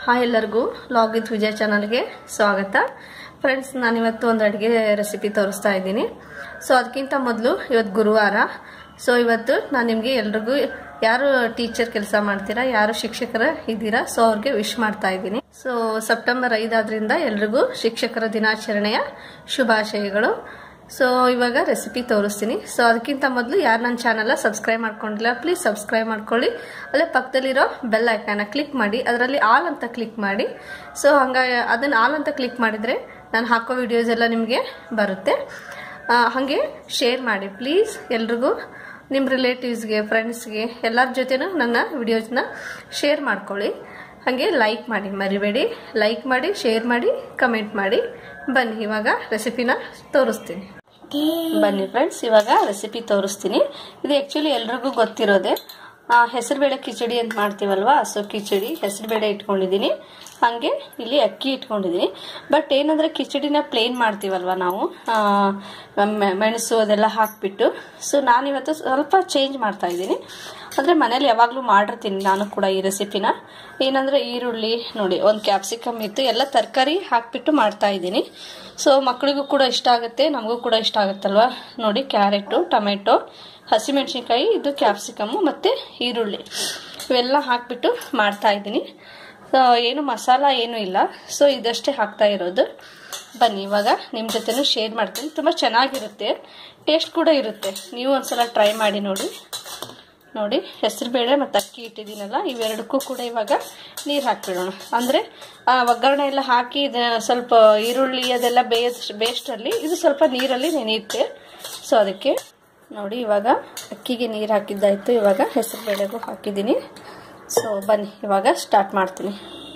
Hi ಎಲ್ಲರಿಗೂ log with Vijay ಚಾನಲ್ಗೆ ಸ್ವಾಗತ ಫ್ರೆಂಡ್ಸ್ ನಾನಿವತ್ತು ಒಂದು ಅಡುಗೆ ರೆಸಿಪಿ ತೋರಿಸ್ತಾ ಇದ್ದೀನಿ ಸೊ ಅದಕ್ಕಿಂತ ಮೊದಲು ಇವತ್ತು ಗುರುವಾರ ಸೊ ಇವತ್ತು ನಾನು ನಿಮಗೆ ಎಲ್ರಿಗೂ ಯಾರು ಟೀಚರ್ ಕೆಲಸ ಮಾಡ್ತೀರಾ ಯಾರು ಶಿಕ್ಷಕರ ಇದ್ದೀರಾ ಸೊ ಅವ್ರಿಗೆ ವಿಶ್ ಮಾಡ್ತಾ ಇದ್ದೀನಿ ಸೊ ಸೆಪ್ಟೆಂಬರ್ ಐದಾದ್ರಿಂದ ಎಲ್ರಿಗೂ ಶಿಕ್ಷಕರ ದಿನಾಚರಣೆಯ ಶುಭಾಶಯಗಳು ಸೊ ಇವಾಗ ರೆಸಿಪಿ ತೋರಿಸ್ತೀನಿ ಸೊ ಅದಕ್ಕಿಂತ ಮೊದಲು ಯಾರು ನನ್ನ ಚಾನಲ್ನ ಸಬ್ಸ್ಕ್ರೈಬ್ ಮಾಡ್ಕೊಂಡಿಲ್ಲ ಪ್ಲೀಸ್ ಸಬ್ಸ್ಕ್ರೈಬ್ ಮಾಡ್ಕೊಳ್ಳಿ ಅಲ್ಲೇ ಪಕ್ಕದಲ್ಲಿರೋ ಬೆಲ್ ಐಕಾನ ಕ್ಲಿಕ್ ಮಾಡಿ ಅದರಲ್ಲಿ ಆಲ್ ಅಂತ ಕ್ಲಿಕ್ ಮಾಡಿ ಸೊ ಹಂಗಾಗಿ ಅದನ್ನು ಆಲ್ ಅಂತ ಕ್ಲಿಕ್ ಮಾಡಿದರೆ ನಾನು ಹಾಕೋ ವಿಡಿಯೋಸ್ ಎಲ್ಲ ನಿಮಗೆ ಬರುತ್ತೆ ಆ, ಹಾಗೆ ಶೇರ್ ಮಾಡಿ ಪ್ಲೀಸ್ ಎಲ್ರಿಗೂ ನಿಮ್ಮ ರಿಲೇಟಿವ್ಸ್ಗೆ ಫ್ರೆಂಡ್ಸ್ಗೆ ಎಲ್ಲರ ಜೊತೆನೂ ನನ್ನ ವಿಡಿಯೋಸ್ನ ಶೇರ್ ಮಾಡ್ಕೊಳ್ಳಿ ಹಾಗೆ ಲೈಕ್ ಮಾಡಿ ಮರಿಬೇಡಿ ಲೈಕ್ ಮಾಡಿ ಶೇರ್ ಮಾಡಿ ಕಮೆಂಟ್ ಮಾಡಿ ಬನ್ನಿ ಇವಾಗ ರೆಸಿಪಿನ ತೋರಿಸ್ತೀನಿ ಬನ್ನಿ ಫ್ರೆಂಡ್ಸ್ ಇವಾಗ ರೆಸಿಪಿ ತೋರಿಸ್ತೀನಿ ಇದು ಆ್ಯಕ್ಚುಲಿ ಎಲ್ರಿಗೂ ಗೊತ್ತಿರೋದೆ ಹೆಸರುಬೇಳೆ ಕಿಚಡಿ ಅಂತ ಮಾಡ್ತೀವಲ್ವಾ ಸೊ ಕಿಚಡಿ ಹೆಸರುಬೇಳೆ ಇಟ್ಕೊಂಡಿದ್ದೀನಿ ಹಾಗೆ ಇಲ್ಲಿ ಅಕ್ಕಿ ಇಟ್ಕೊಂಡಿದ್ದೀನಿ ಬಟ್ ಏನಂದರೆ ಕಿಚಡಿನ ಪ್ಲೇನ್ ಮಾಡ್ತೀವಲ್ವ ನಾವು ಆ, ಮೆ- ಮೆಣಸು ಅದೆಲ್ಲ ಹಾಕಿಬಿಟ್ಟು ಸೊ ನಾನಿವತ್ತು ಸ್ವಲ್ಪ ಚೇಂಜ್ ಮಾಡ್ತಾ ಇದ್ದೀನಿ ಅಂದರೆ ಮನೇಲಿ ಯಾವಾಗಲೂ ಮಾಡಿರ್ತೀನಿ ನಾನು ಕೂಡ ಈ ರೆಸಿಪಿನ ಏನಂದರೆ ಈರುಳ್ಳಿ ನೋಡಿ ಒಂದು ಕ್ಯಾಪ್ಸಿಕಮ್ ಇತ್ತು ಎಲ್ಲ ತರಕಾರಿ ಹಾಕಿಬಿಟ್ಟು ಮಾಡ್ತಾ ಇದ್ದೀನಿ ಸೊ ಮಕ್ಕಳಿಗೂ ಕೂಡ ಇಷ್ಟ ಆಗುತ್ತೆ ನಮಗೂ ಕೂಡ ಇಷ್ಟ ಆಗುತ್ತಲ್ವ ನೋಡಿ ಕ್ಯಾರೆಟು ಟೊಮೆಟೊ ಹಸಿಮೆಣಸಿನ್ಕಾಯಿ ಇದು ಕ್ಯಾಪ್ಸಿಕಮ್ಮು ಮತ್ತು ಈರುಳ್ಳಿ ಇವೆಲ್ಲ ಹಾಕಿಬಿಟ್ಟು ಮಾಡ್ತಾ ಇದ್ದೀನಿ ಸೊ ಏನು ಮಸಾಲ ಏನೂ ಇಲ್ಲ ಸೊ ಇದಷ್ಟೇ ಹಾಕ್ತಾ ಇರೋದು ಬನ್ನಿ ಇವಾಗ ನಿಮ್ಮ ಜೊತೆನೂ ಶೇರ್ ಮಾಡ್ತೀನಿ ತುಂಬ ಚೆನ್ನಾಗಿರುತ್ತೆ ಟೇಸ್ಟ್ ಕೂಡ ಇರುತ್ತೆ ನೀವು ಒಂದ್ಸಲ ಟ್ರೈ ಮಾಡಿ ನೋಡಿ ನೋಡಿ ಹೆಸರುಬೇಳೆ ಮತ್ತು ಅಕ್ಕಿ ಇಟ್ಟಿದ್ದೀನಲ್ಲ ಇವೆರಡಕ್ಕೂ ಕೂಡ ಇವಾಗ ನೀರು ಹಾಕ್ಬಿಡೋಣ ಅಂದರೆ ಒಗ್ಗರಣೆ ಎಲ್ಲ ಹಾಕಿ ಇದು ಸ್ವಲ್ಪ ಈರುಳ್ಳಿ ಅದೆಲ್ಲ ಬೇಯ ಬೇಸ್ಟಲ್ಲಿ ಇದು ಸ್ವಲ್ಪ ನೀರಲ್ಲಿ ನೆನೆಯುತ್ತೆ ಸೊ ಅದಕ್ಕೆ ನೋಡಿ ಇವಾಗ ಅಕ್ಕಿಗೆ ನೀರು ಹಾಕಿದ್ದಾಯಿತು ಇವಾಗ ಹೆಸರುಬೇಳೆಗೂ ಹಾಕಿದ್ದೀನಿ ಸೊ ಬನ್ನಿ ಇವಾಗ ಸ್ಟಾರ್ಟ್ ಮಾಡ್ತೀನಿ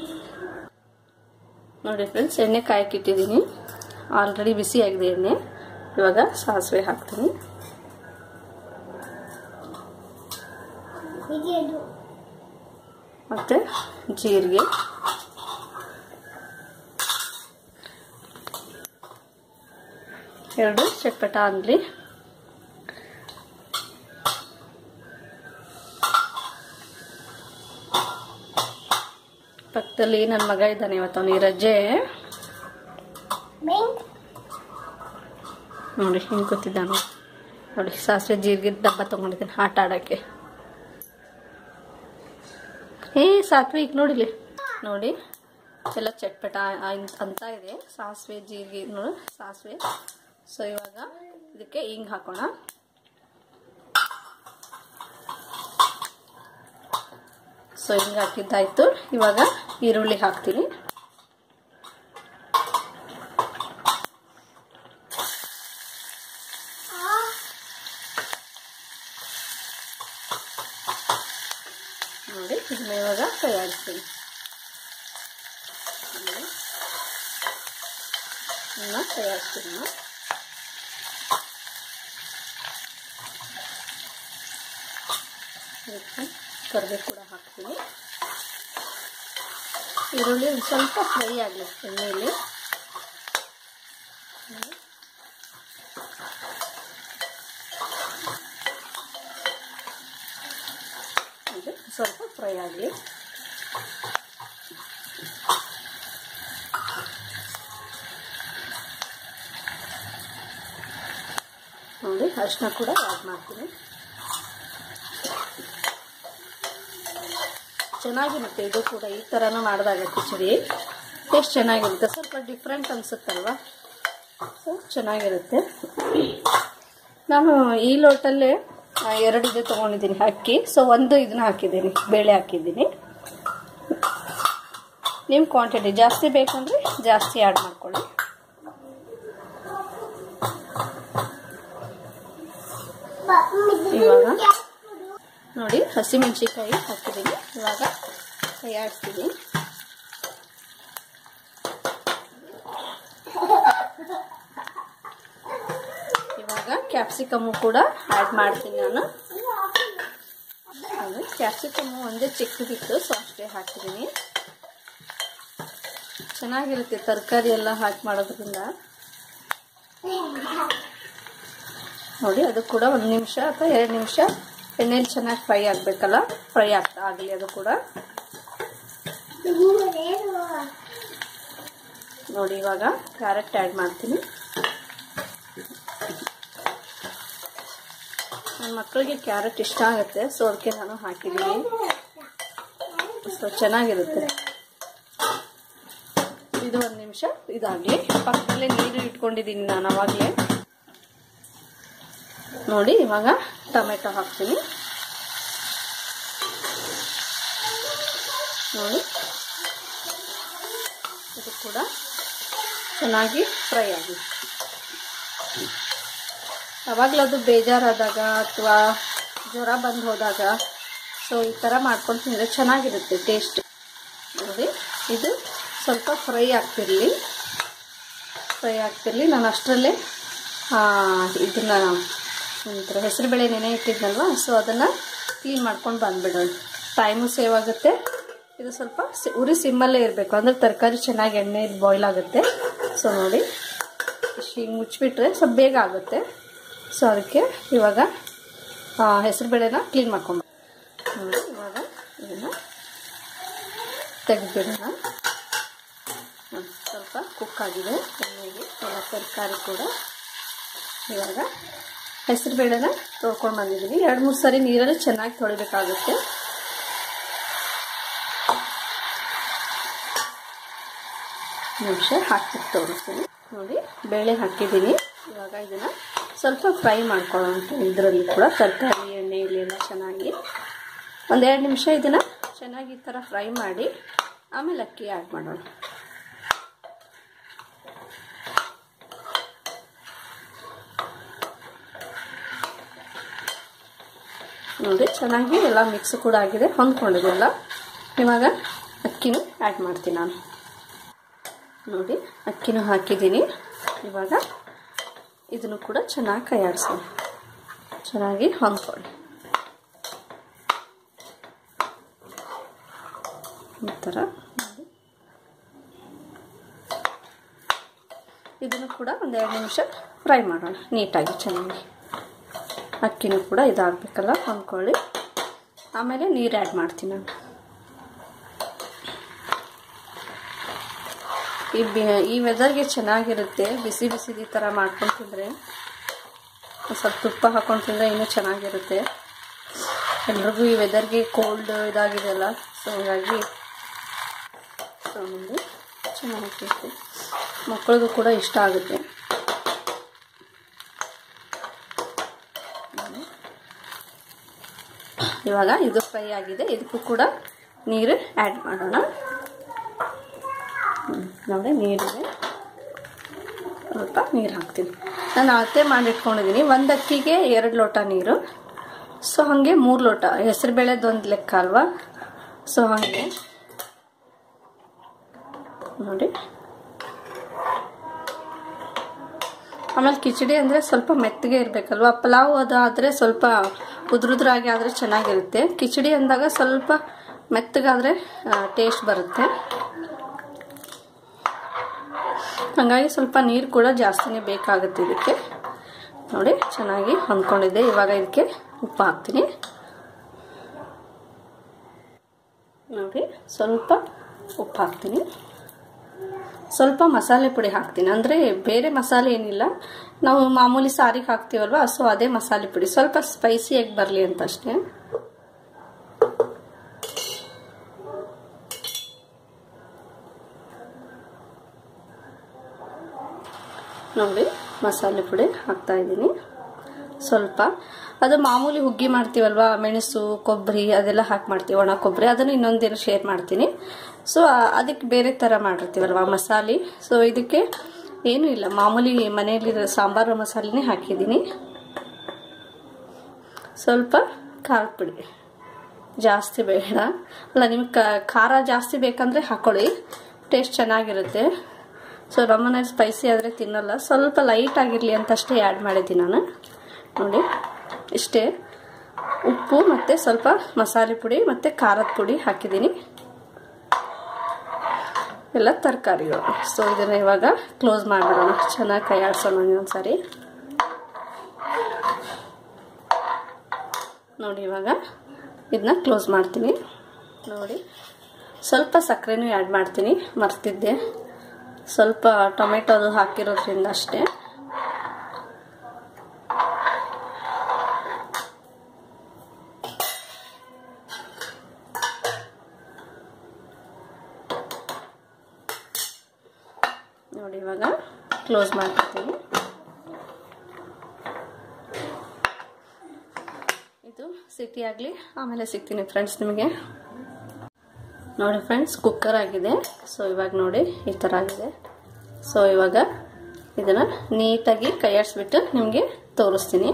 ನೋಡಿ ಫ್ರೆಂಡ್ಸ್ ಎಣ್ಣೆ ಕಾಯಕ್ಕಿಟ್ಟಿದ್ದೀನಿ ಆಲ್ರೆಡಿ ಬಿಸಿ ಆಗಿದೆ ಎಣ್ಣೆ ಇವಾಗ ಸಾಸಿವೆ ಹಾಕ್ತೀನಿ ಮತ್ತು ಜೀರಿಗೆ ಎರಡು ಚಟ್ಪಟ ಅಂದ್ಲಿ ಪಕ್ಕದಲ್ಲಿ ನನ್ನ ಮಗ ಇದ್ದಾನೆ ಇವತ್ತು ಅವನಿಗೆ ರಜೆ ನೋಡಿ ಹಿಂಗೆ ಕೂತಿದ್ದಾನು ನೋಡಿ ಸಾಸಿವೆ ಜೀರಿಗೆ ಡಬ್ಬ ತೊಗೊಂಡಿದ್ದೀನಿ ಆಟ ಆಡೋಕ್ಕೆ ಏ ಸಾತ್ವಿಕ್ ನೋಡಿಲಿ ನೋಡಿ ಎಲ್ಲ ಚಟ್ಪಟ ಆಯ್ತ್- ಅಂತ ಇದೆ ಸಾಸಿವೆ ಜೀರಿಗೆ ನೋಡಿ ಸಾಸಿವೆ ಸೊ ಇವಾಗ ಇದಕ್ಕೆ ಹಿಂಗೆ ಹಾಕೋಣ ಸೊ ಹಿಂಗೆ ಹಾಕಿದ್ದಾಯ್ತು ಇವಾಗ ಈರುಳ್ಳಿ ಹಾಕ್ತೀನಿ ನೋಡಿ ಇದನ್ನ ಇವಾಗ ತಯಾರಿಸ್ತೀನಿ ನೋಡಿ ಇದನ್ನ ತಯಾರಿಸ್ತೀನಿ ನಾನು. ಇದಕ್ಕೆ ಕರಿಬೇವು ಕೂಡ ಹಾಕ್ತೀನಿ ಈರುಳ್ಳಿ ಒಂದು ಸ್ವಲ್ಪ ಫ್ರೈ ಆಗಲಿ ಎಣ್ಣೆಯಲ್ಲಿ ನೋಡಿ. ಇದು ಸ್ವಲ್ಪ ಫ್ರೈ ಆಗಲಿ ನೋಡಿ ಅರಿಶಿನ ಕೂಡ ಆ್ಯಡ್ ಮಾಡ್ತೀನಿ ಚೆನ್ನಾಗಿರುತ್ತೆ ಇದು ಕೂಡ ಈ ಥರನೂ ಮಾಡಿದಾಗ ಕಿಚಡಿ ಟೇಸ್ಟ್ ಚೆನ್ನಾಗಿರುತ್ತೆ ಸ್ವಲ್ಪ ಡಿಫ್ರೆಂಟ್ ಅನಿಸುತ್ತಲ್ವ ಸೊ ಚೆನ್ನಾಗಿರುತ್ತೆ ನಾನು ಈ ಲೋಟಲ್ಲೇ ಆ, ಎರಡು ಇದು ತೊಗೊಂಡಿದ್ದೀನಿ ಅಕ್ಕಿ ಸೊ ಒಂದು ಇದನ್ನ ಹಾಕಿದ್ದೀನಿ ಬೇಳೆ ಹಾಕಿದ್ದೀನಿ ನಿಮ್ಮ ಕ್ವಾಂಟಿಟಿ ಜಾಸ್ತಿ ಬೇಕಂದರೆ ಜಾಸ್ತಿ ಆ್ಯಡ್ ಮಾಡ್ಕೊಳ್ಳಿ ಇವಾಗ ನೋಡಿ ಹಸಿಮೆಣಸಿಕಾಯಿ ಹಾಕಿದ್ದೀನಿ ಇವಾಗ ತಯಾರಿಸ್ತೀನಿ ಇವಾಗ ಕ್ಯಾಪ್ಸಿಕಮ್ಮು ಕೂಡ ಆ್ಯಡ್ ಮಾಡ್ತೀನಿ ನಾನು ಅದು ಕ್ಯಾಪ್ಸಿಕಮ್ಮು ಒಂದೇ ಚಿಕ್ಕದಿತ್ತು ಸೊ ಅಷ್ಟೇ ಹಾಕಿದ್ದೀನಿ ಚೆನ್ನಾಗಿರುತ್ತೆ ತರಕಾರಿ ಎಲ್ಲ ಹಾಕಿ ಮಾಡೋದ್ರಿಂದ ನೋಡಿ ಅದು ಕೂಡ ಒಂದು ನಿಮಿಷ ಅಥವಾ ಎರಡು ನಿಮಿಷ ಎಣ್ಣೆಲಿ ಚೆನ್ನಾಗಿ ಫ್ರೈ ಆಗಬೇಕಲ್ಲ ಫ್ರೈ ಆಗ್ತಾ ಆಗಲಿ ಅದು ಕೂಡ ನೋಡಿ ಇವಾಗ ಕ್ಯಾರೆಟ್ ಆ್ಯಡ್ ಮಾಡ್ತೀನಿ ನನ್ನ ಮಕ್ಕಳಿಗೆ ಕ್ಯಾರೆಟ್ ಇಷ್ಟ ಆಗುತ್ತೆ ಸೊ ಅದಕ್ಕೆ ನಾನು ಹಾಕಿದ್ದೀನಿ ಸೊ ಚೆನ್ನಾಗಿರುತ್ತೆ ಇದು ಒಂದು ನಿಮಿಷ ಇದಾಗಲಿ ಪಕ್ಕದಲ್ಲೇ ನೀರು ಇಟ್ಕೊಂಡಿದ್ದೀನಿ ನಾನು ಅವಾಗಲೇ ನೋಡಿ ಇವಾಗ ಟೊಮೆಟೊ ಹಾಕ್ತೀನಿ ನೋಡಿ ಇದು ಕೂಡ ಚೆನ್ನಾಗಿ ಫ್ರೈ ಆಗಿ ಯಾವಾಗಲೂ ಅದು ಬೇಜಾರಾದಾಗ ಅಥವಾ ಜ್ವರ ಬಂದು ಹೋದಾಗ ಸೊ ಈ ಥರ ಮಾಡ್ಕೊಂಡು ತಿಂದರೆ ಚೆನ್ನಾಗಿರುತ್ತೆ ಟೇಸ್ಟ್ ನೋಡಿ ಇದು ಸ್ವಲ್ಪ ಫ್ರೈ ಆಗ್ತಿರಲಿ ಫ್ರೈ ಆಗ್ತಿರಲಿ ನಾನು ಅಷ್ಟರಲ್ಲೇ ಇದನ್ನು ಒಂಥರ ಹೆಸರುಬೇಳೆ ನೆನೆ ಇಟ್ಟಿದ್ನಲ್ವ ಸೊ ಅದನ್ನು ಕ್ಲೀನ್ ಮಾಡ್ಕೊಂಡು ಬಂದುಬಿಡೋಣ ಟೈಮು ಸೇವ್ ಆಗುತ್ತೆ ಇದು ಸ್ವಲ್ಪ ಸಿ- ಉರಿ ಸಿಮ್ಮಲ್ಲೇ ಇರಬೇಕು ಅಂದರೆ ತರಕಾರಿ ಚೆನ್ನಾಗಿ ಎಣ್ಣೆ ಬಾಯ್ಲ್ ಆಗುತ್ತೆ ಸೊ ನೋಡಿ ಇಷ್ಟು ಹಿಂಗೆ ಮುಚ್ಚಿಬಿಟ್ರೆ ಸ್ವಲ್ಪ ಬೇಗ ಆಗುತ್ತೆ ಸೊ ಅದಕ್ಕೆ ಇವಾಗ ಹೆಸರುಬೇಳೆನ ಕ್ಲೀನ್ ಮಾಡ್ಕೊಂಡು ನೋಡಿ ಇವಾಗ ಇದನ್ನು ತೆಗೆದ್ಬಿಡೋಣ ಹ್ಮ್, ಸ್ವಲ್ಪ ಕುಕ್ ಆಗಿದೆ ಎಣ್ಣೆಗೆ ಎಲ್ಲ ತರಕಾರಿ ಕೂಡ ಇವಾಗ ಹೆಸರುಬೇಳೆನ ತೊಳ್ಕೊಂಡು ಬಂದಿದ್ದೀವಿ ಎರಡು ಮೂರು ಸರಿ ನೀರಲ್ಲಿ ಚೆನ್ನಾಗಿ ತೊಳಿಬೇಕಾಗುತ್ತೆ ನಿಮಿಷ ಹಾಕ್ಬಿಟ್ಟು ತೋರಿಸ್ತೀನಿ ನೋಡಿ ಬೇಳೆ ಹಾಕಿದ್ದೀನಿ ಇವಾಗ ಇದನ್ನು ಸ್ವಲ್ಪ ಫ್ರೈ ಮಾಡ್ಕೊಳ್ಳೋಣ ಇದರಲ್ಲಿ ಕೂಡ ತರಕಾರಿ ಎಣ್ಣೆಯಲ್ಲಿ ಎಲ್ಲ ಚೆನ್ನಾಗಿ ಒಂದೆರಡು ನಿಮಿಷ ಇದನ್ನು ಚೆನ್ನಾಗಿ ಈ ಥರ ಫ್ರೈ ಮಾಡಿ ಆಮೇಲೆ ಅಕ್ಕಿ ಆ್ಯಡ್ ಮಾಡೋಣ ನೋಡಿ ಚೆನ್ನಾಗಿ ಎಲ್ಲ ಮಿಕ್ಸ್ ಕೂಡ ಆಗಿದೆ ಹೊಂದ್ಕೊಂಡಿದೆಲ್ಲ ಇವಾಗ ಅಕ್ಕಿನೂ ಆ್ಯಡ್ ಮಾಡ್ತೀನಿ ನಾನು ನೋಡಿ ಅಕ್ಕಿನೂ ಹಾಕಿದ್ದೀನಿ ಇವಾಗ ಇದನ್ನು ಕೂಡ ಚೆನ್ನಾಗಿ ಕೈಯಾಡಿಸೋಣ ಚೆನ್ನಾಗಿ ಹೊಂದ್ಕೊಳ್ಳಿ ಈ ಥರ ನೋಡಿ. ಇದನ್ನು ಕೂಡ ಒಂದೆರಡು ನಿಮಿಷ ಫ್ರೈ ಮಾಡೋಣ ನೀಟಾಗಿ ಚೆನ್ನಾಗಿ ಅಕ್ಕಿನೂ ಕೂಡ ಇದಾಗಬೇಕಲ್ಲ ಹೊಂದ್ಕೊಳ್ಳಿ ಆಮೇಲೆ ನೀರು ಆ್ಯಡ್ ಮಾಡ್ತೀನಿ ನಾನು ಈ ಬಿ ಈ ವೆದರ್ಗೆ ಚೆನ್ನಾಗಿರುತ್ತೆ ಬಿಸಿ ಬಿಸಿ ಈ ಥರ ಮಾಡ್ಕೊಂಡು ತಿಂದರೆ ಒಂದ್ ಸ್ವಲ್ಪ ತುಪ್ಪ ಹಾಕೊಂಡು ತಿಂದರೆ ಇನ್ನೂ ಚೆನ್ನಾಗಿರುತ್ತೆ ಎಲ್ರಿಗೂ ಈ ವೆದರ್ಗೆ ಕೋಲ್ಡ್ ಇದಾಗಿದೆಯಲ್ಲ ಸೊ ಹಂಗಾಗಿ ತಗೊಂಡು ಚೆನ್ನಾಗಿರುತ್ತೆ ಮಕ್ಕಳಿಗೂ ಕೂಡ ಇಷ್ಟ ಆಗುತ್ತೆ ಇವಾಗ ಇದು ಫ್ರೈ ಆಗಿದೆ ಇದಕ್ಕೂ ಕೂಡ ನೀರು ಆ್ಯಡ್ ಮಾಡೋಣ ಹ್ಮ್, ನೋಡಿ ನೀರಿದೆ ಸ್ವಲ್ಪ ನೀರು ಹಾಕ್ತೀನಿ ನಾನು ಅಳತೆ ಮಾಡಿಟ್ಕೊಂಡಿದ್ದೀನಿ ಒಂದು ಅಕ್ಕಿಗೆ ಎರಡು ಲೋಟ ನೀರು ಸೊ ಹಾಗೆ ಮೂರು ಲೋಟ ಹೆಸರುಬೇಳೆದು ಒಂದು ಲೆಕ್ಕ ಅಲ್ವಾ ಸೊ ಹಾಗೆ ನೋಡಿ ಆಮೇಲೆ ಕಿಚಡಿ ಅಂದರೆ ಸ್ವಲ್ಪ ಮೆತ್ತಗೆ ಇರಬೇಕಲ್ವ ಪಲಾವ್ ಅದು ಆದರೆ ಸ್ವಲ್ಪ ಉದ್ರುದ್ರಾಗಿ ಆದರೆ ಚೆನ್ನಾಗಿರುತ್ತೆ ಕಿಚಡಿ ಅಂದಾಗ ಸ್ವಲ್ಪ ಮೆತ್ತಗಾದರೆ ಟೇಸ್ಟ್ ಬರುತ್ತೆ ಹಾಗಾಗಿ ಸ್ವಲ್ಪ ನೀರು ಕೂಡ ಜಾಸ್ತಿನೇ ಬೇಕಾಗುತ್ತೆ ಇದಕ್ಕೆ ನೋಡಿ ಚೆನ್ನಾಗಿ ಹೊಂದ್ಕೊಂಡಿದೆ ಇವಾಗ ಇದಕ್ಕೆ ಉಪ್ಪು ಹಾಕ್ತೀನಿ ನೋಡಿ ಸ್ವಲ್ಪ ಉಪ್ಪು ಹಾಕ್ತೀನಿ ಸ್ವಲ್ಪ ಮಸಾಲೆ ಪುಡಿ ಹಾಕ್ತೀನಿ ಅಂದರೆ ಬೇರೆ ಮಸಾಲೆ ಏನಿಲ್ಲ ನಾವು ಮಾಮೂಲಿ ಸಾರಿಗೆ ಹಾಕ್ತೀವಲ್ವ ಸೊ ಅದೇ ಮಸಾಲೆ ಪುಡಿ ಸ್ವಲ್ಪ ಸ್ಪೈಸಿಯಾಗಿ ಬರಲಿ ಅಂತ ಅಷ್ಟೇ ನೋಡಿ ಮಸಾಲೆ ಪುಡಿ ಹಾಕ್ತಾ ಇದ್ದೀನಿ ಸ್ವಲ್ಪ ಅದು ಮಾಮೂಲಿ ಹುಗ್ಗಿ ಮಾಡ್ತೀವಲ್ವಾ ಮೆಣಸು ಕೊಬ್ಬರಿ ಅದೆಲ್ಲ ಹಾಕಿ ಮಾಡ್ತೀವಿ ಒಣ ಕೊಬ್ಬರಿ ಅದನ್ನು ಇನ್ನೊಂದಿನ ಶೇರ್ ಮಾಡ್ತೀನಿ ಸೊ ಅದಕ್ಕೆ ಬೇರೆ ಥರ ಮಾಡಿರ್ತೀವಲ್ವಾ ಮಸಾಲೆ ಸೊ ಇದಕ್ಕೆ ಏನೂ ಇಲ್ಲ ಮಾಮೂಲಿ ಮನೆಯಲ್ಲಿ ಸಾಂಬಾರು ಮಸಾಲೆನೇ ಹಾಕಿದ್ದೀನಿ ಸ್ವಲ್ಪ ಖಾರದ ಪುಡಿ ಜಾಸ್ತಿ ಬೇಡ ಅಲ್ಲ ನಿಮ್ಗೆ ಖಾರ ಜಾಸ್ತಿ ಬೇಕಂದರೆ ಹಾಕೊಳ್ಳಿ ಟೇಸ್ಟ್ ಚೆನ್ನಾಗಿರುತ್ತೆ ಸೊ ನಮ್ಮನೆ ಸ್ಪೈಸಿ ಆದರೆ ತಿನ್ನಲ್ಲ ಸ್ವಲ್ಪ ಲೈಟ್ ಆಗಿರಲಿ ಅಂತ ಅಷ್ಟೇ ಆ್ಯಡ್ ಮಾಡಿದ್ದೀನಿ ನಾನು ನೋಡಿ ಇಷ್ಟೇ ಉಪ್ಪು ಮತ್ತು ಸ್ವಲ್ಪ ಮಸಾಲೆ ಪುಡಿ ಮತ್ತು ಖಾರದ ಪುಡಿ ಹಾಕಿದ್ದೀನಿ ಎಲ್ಲ ತರಕಾರಿಗಳು ಸೊ ಇದನ್ನು ಇವಾಗ ಕ್ಲೋಸ್ ಮಾಡಿಬಿಡೋಣ ಚೆನ್ನಾಗಿ ಕೈ ಆಡ್ಸೋಣ ಇನ್ನೊಂದು ಸಾರಿ ನೋಡಿ ಇವಾಗ ಇದನ್ನ ಕ್ಲೋಸ್ ಮಾಡ್ತೀನಿ ನೋಡಿ ಸ್ವಲ್ಪ ಸಕ್ಕರೆನೂ ಆ್ಯಡ್ ಮಾಡ್ತೀನಿ ಮರ್ತಿದ್ದೆ ಸ್ವಲ್ಪ ಟೊಮೆಟೊ ಹಾಕಿರೋದ್ರಿಂದ ಅಷ್ಟೇ ನೋಡಿ ಇವಾಗ ಕ್ಲೋಸ್ ಮಾಡ್ಕೊತೀನಿ ಇದು ಸಿಟಿ ಆಗಲಿ ಆಮೇಲೆ ಸಿಗ್ತೀನಿ ಫ್ರೆಂಡ್ಸ್ ನಿಮಗೆ ನೋಡಿ ಫ್ರೆಂಡ್ಸ್ ಕುಕ್ಕರ್ ಆಗಿದೆ ಸೊ ಇವಾಗ ನೋಡಿ ಈ ಥರ ಆಗಿದೆ ಸೊ ಇವಾಗ ಇದನ್ನು ನೀಟಾಗಿ ಕೈಯಾಡಿಸ್ಬಿಟ್ಟು ನಿಮಗೆ ತೋರಿಸ್ತೀನಿ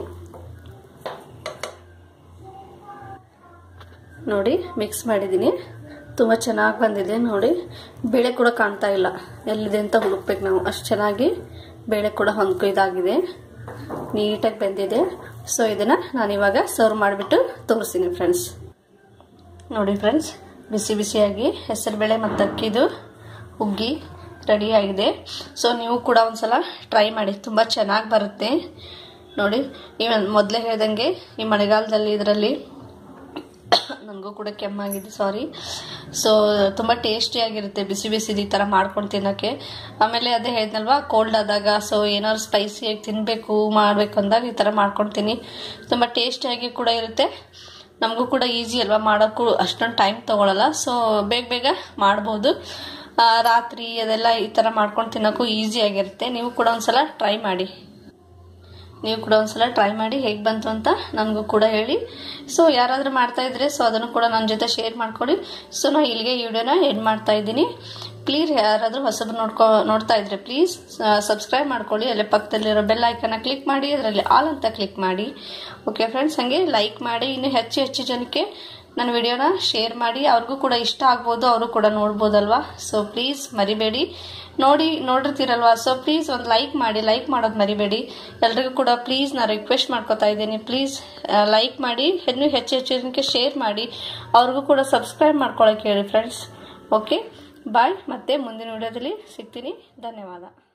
ನೋಡಿ ಮಿಕ್ಸ್ ಮಾಡಿದ್ದೀನಿ ತುಂಬ ಚೆನ್ನಾಗಿ ಬಂದಿದೆ ನೋಡಿ ಬೇಳೆ ಕೂಡ ಕಾಣ್ತಾ ಇಲ್ಲ ಎಲ್ಲಿದೆ ಅಂತ ಹುಡುಕ್ಬೇಕು ನಾವು ಅಷ್ಟು ಚೆನ್ನಾಗಿ ಬೇಳೆ ಕೂಡ ಹೊಂದ್ಕೊ ಇದಾಗಿದೆ ನೀಟಾಗಿ ಬೆಂದಿದೆ ಸೊ ಇದನ್ನು ನಾನಿವಾಗ ಸರ್ವ್ ಮಾಡಿಬಿಟ್ಟು ತೋರಿಸ್ತೀನಿ ಫ್ರೆಂಡ್ಸ್ ನೋಡಿ ಫ್ರೆಂಡ್ಸ್ ಬಿಸಿ ಬಿಸಿಯಾಗಿ ಹೆಸರುಬೇಳೆ ಮತ್ತು ಅಕ್ಕಿದು ಹುಗ್ಗಿ ರೆಡಿ ಆಗಿದೆ ಸೊ ನೀವು ಕೂಡ ಒಂದ್ಸಲ ಟ್ರೈ ಮಾಡಿ ತುಂಬ ಚೆನ್ನಾಗಿ ಬರುತ್ತೆ ನೋಡಿ ಈ ಮೊದಲೇ ಹೇಳ್ದಂಗೆ ಈ ಮಳೆಗಾಲದಲ್ಲಿ ಇದರಲ್ಲಿ ನನಗೂ ಕೂಡ ಕೆಮ್ಮಾಗಿದೆ ಸಾರಿ ಸೊ ತುಂಬ ಟೇಸ್ಟಿಯಾಗಿರುತ್ತೆ ಬಿಸಿ ಬಿಸಿದು ಈ ಥರ ಮಾಡ್ಕೊಂಡು ತಿನ್ನೋಕ್ಕೆ ಆಮೇಲೆ ಅದೇ ಹೇಳಿದ್ನಲ್ವಾ ಕೋಲ್ಡ್ ಆದಾಗ ಸೊ ಏನಾದ್ರು ಸ್ಪೈಸಿಯಾಗಿ ತಿನ್ನಬೇಕು ಮಾಡಬೇಕು ಅಂದಾಗ ಈ ಥರ ಮಾಡ್ಕೊಳ್ತೀನಿ ತುಂಬ ಟೇಸ್ಟಿಯಾಗಿ ಕೂಡ ಇರುತ್ತೆ ನಮಗೂ ಕೂಡ ಈಸಿ ಅಲ್ವಾ ಮಾಡೋಕ್ಕೂ ಅಷ್ಟೊಂದು ಟೈಮ್ ತೊಗೊಳಲ್ಲ ಸೊ ಬೇಗ ಬೇಗ ಮಾಡ್ಬೋದು ರಾತ್ರಿ ಅದೆಲ್ಲ ಈ ಥರ ಮಾಡ್ಕೊಂಡು ತಿನ್ನೋಕ್ಕೂ ಈಸಿಯಾಗಿರುತ್ತೆ ನೀವು ಕೂಡ ಒಂದ್ಸಲ ಟ್ರೈ ಮಾಡಿ ನೀವು ಕೂಡ ಒಂದ್ಸಲ ಟ್ರೈ ಮಾಡಿ ಹೇಗೆ ಬಂತು ಅಂತ ನನಗೂ ಕೂಡ ಹೇಳಿ ಸೊ ಯಾರಾದರೂ ಮಾಡ್ತಾ ಇದ್ರೆ ಸೊ ಅದನ್ನು ಕೂಡ ನನ್ನ ಜೊತೆ ಶೇರ್ ಮಾಡ್ಕೊಳ್ಳಿ ಸೊ ನಾನು ಇಲ್ಲಿಗೆ ಈ ವಿಡಿಯೋನ ಎಂಡ್ ಮಾಡ್ತಾ ಇದ್ದೀನಿ ಪ್ಲೀಸ್ ಯಾರಾದರೂ ಹೊಸಬ್ರು ನೋಡ್ಕೊ ನೋಡ್ತಾ ಇದ್ರೆ ಪ್ಲೀಸ್ ಸಬ್ಸ್ಕ್ರೈಬ್ ಮಾಡ್ಕೊಳ್ಳಿ ಅಲ್ಲೇ ಪಕ್ಕದಲ್ಲಿರೋ ಬೆಲ್ ಐಕನ್ನ ಕ್ಲಿಕ್ ಮಾಡಿ ಅದರಲ್ಲಿ ಆಲ್ ಅಂತ ಕ್ಲಿಕ್ ಮಾಡಿ ಓಕೆ ಫ್ರೆಂಡ್ಸ್ ಹಾಗೆ ಲೈಕ್ ಮಾಡಿ ಇನ್ನು ಹೆಚ್ಚು ಹೆಚ್ಚು ಜನಕ್ಕೆ ನನ್ನ ವಿಡಿಯೋನ ಶೇರ್ ಮಾಡಿ ಅವ್ರಿಗೂ ಕೂಡ ಇಷ್ಟ ಆಗ್ಬೋದು ಅವರು ಕೂಡ ನೋಡ್ಬೋದಲ್ವಾ ಸೊ ಪ್ಲೀಸ್ ಮರಿಬೇಡಿ ನೋಡಿ ನೋಡಿರ್ತೀರಲ್ವಾ ಸೊ ಪ್ಲೀಸ್ ಒಂದು ಲೈಕ್ ಮಾಡಿ ಲೈಕ್ ಮಾಡೋದು ಮರಿಬೇಡಿ ಎಲ್ರಿಗೂ ಕೂಡ ಪ್ಲೀಸ್ ನಾನು ರಿಕ್ವೆಸ್ಟ್ ಮಾಡ್ಕೋತಾ ಇದ್ದೀನಿ ಪ್ಲೀಸ್ ಲೈಕ್ ಮಾಡಿ ಇನ್ನೂ ಹೆಚ್ಚು ಹೆಚ್ಚು ಜನಕ್ಕೆ ಶೇರ್ ಮಾಡಿ ಅವ್ರಿಗೂ ಕೂಡ ಸಬ್ಸ್ಕ್ರೈಬ್ ಮಾಡ್ಕೊಳಕ್ಕೆ ಹೇಳಿ ಫ್ರೆಂಡ್ಸ್ ಓಕೆ ಬಾಯ್ ಮತ್ತೆ ಮುಂದಿನ ವಿಡಿಯೋದಲ್ಲಿ ಸಿಗ್ತೀನಿ ಧನ್ಯವಾದ